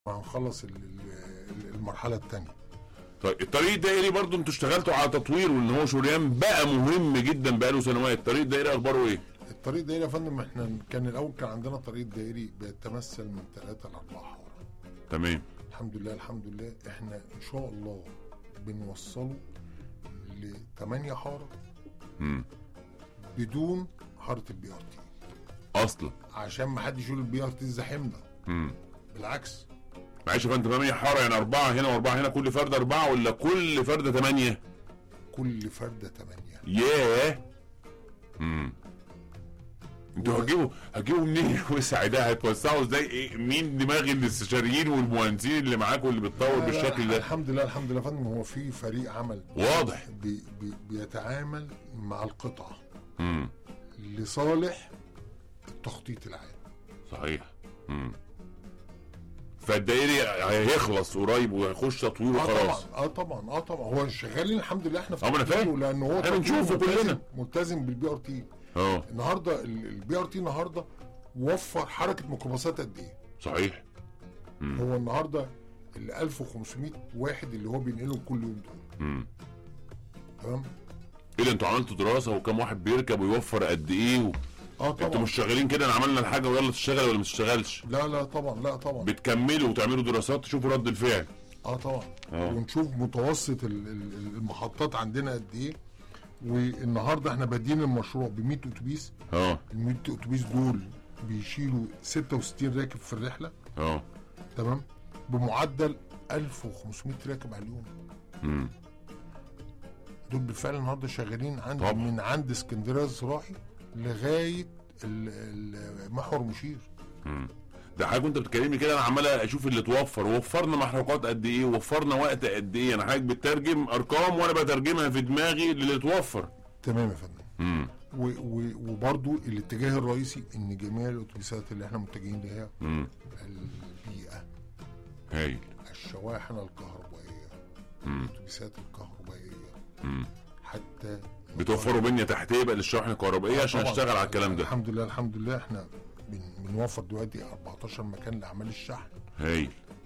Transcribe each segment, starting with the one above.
وهنخلص ال- ال- المرحله الثانيه طيب الطريق الدائري برضو انتوا اشتغلتوا على تطوير وان هو شريان بقى مهم جدا بقاله سنوات الطريق الدائري اخباره ايه؟ الطريق الدائري يا فندم احنا كان الاول كان عندنا طريق دائري بيتمثل من ثلاثه لاربعه حاره تمام الحمد لله الحمد لله احنا ان شاء الله بنوصله ل 8 حاره مم. بدون حاره البي ار تي اصلا عشان ما حدش يقول البي ار تي زحمنا مم. بالعكس معلش يا فندم 8 حاره يعني اربعه هنا واربعه هنا كل فرده اربعه ولا كل فرده ثمانيه؟ كل فرده 8 ياه امم انتوا هتجيبوا هتجيبوا منين الوسع ده هتوسعوا ازاي ايه مين دماغ الاستشاريين والمهندسين اللي معاكم اللي بتطور بالشكل ده الحمد لله الحمد لله يا فندم هو في فريق عمل واضح بي بي بيتعامل مع القطعه امم لصالح التخطيط العام صحيح امم فالدائري هيخلص قريب وهيخش تطوير اه طبعا وخلاص اه طبعا اه طبعا هو شغالين الحمد لله احنا في اه ما انا تطويره فاهم. لان هو احنا تطويره بنشوفه ملتزم- كلنا. ملتزم بالبي ار تي اه النهارده البي ار تي النهارده وفر حركه ميكروباصات قد ايه؟ صحيح هو النهارده ال 1500 واحد اللي هو بينقلهم كل يوم دول امم تمام؟ ايه ده انتوا عملتوا دراسه وكم واحد بيركب ويوفر قد ايه و... اه انتوا طبعا مش شغالين كده انا عملنا الحاجه ويلا تشتغل ولا ما تشتغلش لا لا طبعا لا طبعا بتكملوا وتعملوا دراسات تشوفوا رد الفعل اه طبعا آه. ونشوف متوسط ال- ال- المحطات عندنا قد ايه والنهارده احنا بادين المشروع ب 100 اتوبيس اه ال 100 اتوبيس دول بيشيلوا 66 راكب في الرحله اه تمام بمعدل 1500 راكب على اليوم امم دول بالفعل النهارده شغالين عند طبعا. من عند اسكندريه الزراعي لغايه ال- ال- محور مشير ده حاجه انت بتكلمني كده انا عمال اشوف اللي اتوفر وفرنا محروقات قد ايه وفرنا وقت قد ايه انا حضرتك بتترجم ارقام وانا بترجمها في دماغي للي اتوفر تمام يا فندم امم و- و- وبرضو الاتجاه الرئيسي ان جميع الاتوبيسات اللي احنا متجهين ليها امم البيئه هايل الشواحن الكهربائيه مم. الاتوبيسات الكهربائيه مم. حتى بتوفروا بنيه تحتيه بقى للشواحن الكهربائيه عشان طبعاً. اشتغل على الكلام ده الحمد لله الحمد لله احنا بن- بنوفر دلوقتي 14 مكان لاعمال الشحن هايل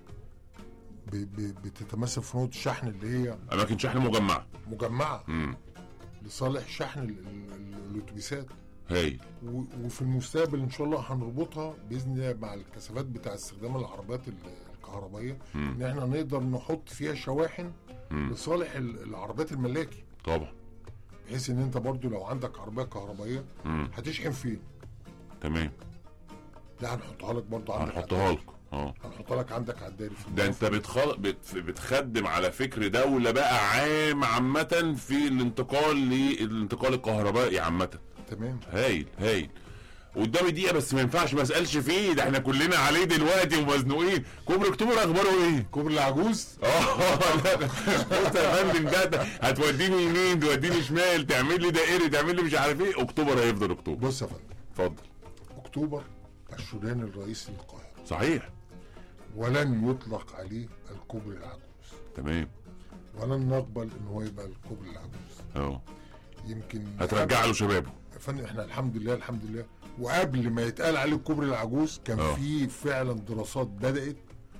ب- ب- بتتمثل في نقطه الشحن اللي هي اماكن شحن مجمعه مجمعه امم لصالح شحن ال- ال- ال- الاتوبيسات هايل و- وفي المستقبل ان شاء الله هنربطها باذن الله مع الكثافات بتاع استخدام العربيات ال- الكهربائيه ان احنا نقدر نحط فيها شواحن مم. لصالح ال- العربيات الملاكي طبعا بحيث ان انت برضو لو عندك عربيه كهربائيه مم. هتشحن فين؟ تمام لا هنحطها لك برضو عندك على هنحطها الدائري. لكم اه هنحطها لك عندك على الدائري في ده انت بتخل... بت... بتخدم على فكر دولة بقى عام عامة في الانتقال للانتقال الكهربائي عامة تمام هايل هايل قدامي دقيقة بس ما ينفعش ما اسألش فيه ده احنا كلنا عليه دلوقتي ومزنوقين كوبري اكتوبر اخباره ايه؟ كوبري العجوز اه لا ده- بص يا فندم ده ده هتوديني يمين توديني شمال تعمل لي دائري تعمل لي مش عارف ايه اكتوبر هيفضل اكتوبر بص يا فندم اتفضل اكتوبر الشريان الرئيسي للقاهره صحيح ولن يطلق عليه الكوبري العجوز تمام ولن نقبل ان هو يبقى الكوبري العجوز اه يمكن هترجع له شبابه يا فندم احنا الحمد لله الحمد لله وقبل ما يتقال عليه الكوبري العجوز كان اه. في فعلا دراسات بدات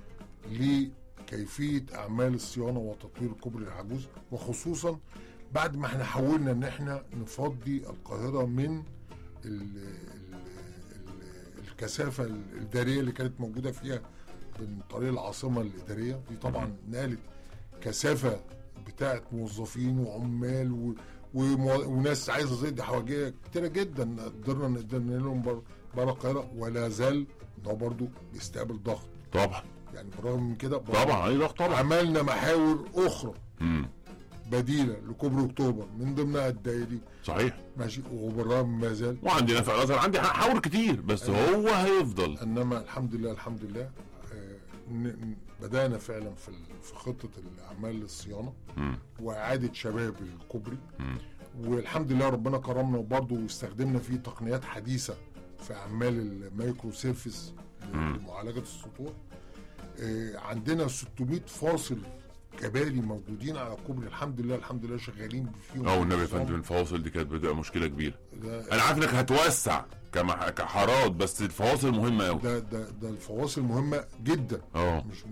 لكيفيه اعمال الصيانه وتطوير الكوبري العجوز وخصوصا بعد ما احنا حاولنا ان احنا نفضي القاهره من ال ال ال الكثافه الاداريه اللي كانت موجوده فيها من طريق العاصمه الاداريه دي طبعا نقلت كثافه بتاعت موظفين وعمال و ومو- وناس عايزه زي دي حواجيه كتيره جدا قدرنا نقدر لهم بره بره القاهره ولا زال ان هو برضه بيستقبل ضغط طبعا يعني بالرغم من كده برضه طبعا اي ضغط طبعا عملنا محاور اخرى امم بديله لكوبري اكتوبر من ضمنها الدائري صحيح ماشي وبالرغم ما زال وعندنا في الازهر عندي حور كتير بس هو هيفضل انما الحمد لله الحمد لله آه، ن- ن- بدانا فعلا في ال- في خطه الاعمال الصيانه مم. واعاده شباب الكوبري والحمد لله ربنا كرمنا وبرضه استخدمنا فيه تقنيات حديثه في اعمال المايكرو سيرفيس لمعالجه السطوح آه، عندنا 600 فاصل كباري موجودين على الكوبري الحمد لله الحمد لله شغالين فيهم اه والنبي يا فندم الفواصل دي كانت بتبقى مشكله كبيره ده انا عارف انك هتوسع كمح... كحارات بس الفواصل مهمه قوي ده ده ده الفواصل مهمه جدا اه مش